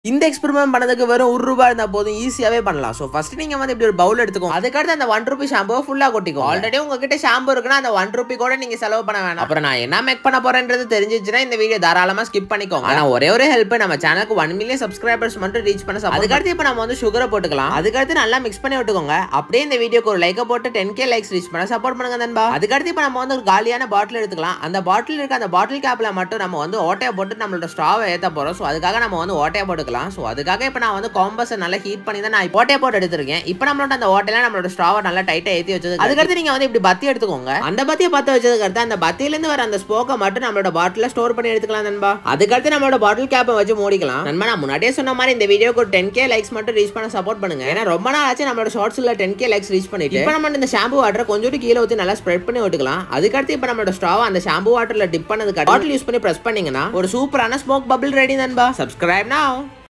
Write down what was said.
இந்த எக்ஸ்பெரிமெண்ட் பண்ணதுக்கு வெறும் ஒரு ரூபாய் இருந்தா போதும் ஈஸியாவே பண்ணலாம் ஸோ ஃபர்ஸ்ட் நீங்க வந்து இப்படி ஒரு பவுல் எடுத்துக்கோங்க அதுக்கடுத்து அந்த ஒன் ருபி ஷாம்பு ஃபுல்லா கொட்டிக்கும் ஆல்ரெடி உங்ககிட்ட ஷாம்பு இருக்குன்னா அந்த ஒன் ருபி கூட நீங்க செலவு பண்ண வேணாம் அப்புறம் நான் என்ன மேக் பண்ண போறேன்றது தெரிஞ்சிச்சுன்னா இந்த வீடியோ தாராளமா ஸ்கிப் பண்ணிக்கோங்க ஆனா ஒரே ஒரு ஹெல்ப் நம்ம சேனலுக்கு ஒன் மில்லியன் சப்ஸ்கிரைபர்ஸ் மட்டும் ரீச் பண்ண support அதுக்கடுத்து இப்போ நம்ம வந்து சுகரை போட்டுக்கலாம் அதுக்கடுத்து நல்லா மிக்ஸ் பண்ணி விட்டுக்கோங்க அப்படியே இந்த வீடியோக்கு ஒரு லைக்கை போட்டு டென் கே லைக்ஸ் ரீச் பண்ண சப்போர்ட் பண்ணுங்க நண்பா அதுக்கடுத்து இப்போ நம்ம வந்து ஒரு காலியான பாட்டில் எடுத்துக்கலாம் அந்த பாட்டில் இருக்க அந்த பாட்டில் கேப்ல மட்டும் நம்ம வந்து ஓட்டையை போட்டு நம்மளோட ஸ்ட்ராவை ஏற்ற போறோம் ஸோ அதுக்காக நம்ம வந்து ஓட்டையை போட்டுக்கலாம் ஸோ அதுக்காக இப்போ நான் வந்து காம்பஸை நல்லா ஹீட் பண்ணி தான் நான் ஓட்டையை போட்டு எடுத்திருக்கேன் இப்போ நம்மளோட அந்த ஓட்டையில நம்மளோட ஸ்ட்ராவை நல்லா டைட்டா ஏற்றி வச்சது அதுக்கடுத்து நீங்க வந்து இப்படி பத்தி எடுத்துக்கோங்க அந்த பத்தியை பத்த வச்சதுக்கு அடுத்து அந்த பத்தியில இருந்து வர அந்த ஸ்போக்கை மட்டும் நம்மளோட பாட்டில ஸ்டோர் பண்ணி எடுத்துக்கலாம் நண்பா அதுக்கடுத்து நம்மளோட பாட்டில் கேப்பை வச்சு மூடிக்கலாம் நண்பா நான் முன்னாடியே சொன்ன மாதிரி இந்த வீடியோக்கு ஒரு டென் கே லைக்ஸ் மட்டும் ரீச் பண்ண சப்போர்ட் பண்ணுங்க ஏன்னா ரொம்ப நாள் ஆச்சு நம்மளோட ஷார்ட்ஸ்ல டென் கே லைக்ஸ் ரீச் பண்ணிட்டு இப்போ நம்ம இந்த ஷாம்பு வாட்டரை கொஞ்சோண்டு கீழே ஊற்றி நல்லா ஸ்ப்ரெட் பண்ணி விட்டுக்கலாம் அதுக்கடுத்து இப்போ நம்மளோட ஸ்ட்ராவை அந்த ஷாம்பு வாட்டர்ல டிப் பண்ணதுக்கு பாட்டில் யூஸ் பண்ணி பிரஸ் பண்ணீங்கன்னா ஒரு சூப்பரான ஸ்மோக் பபிள் ரெடி நண்பா சப்ஸ்கிரைப் now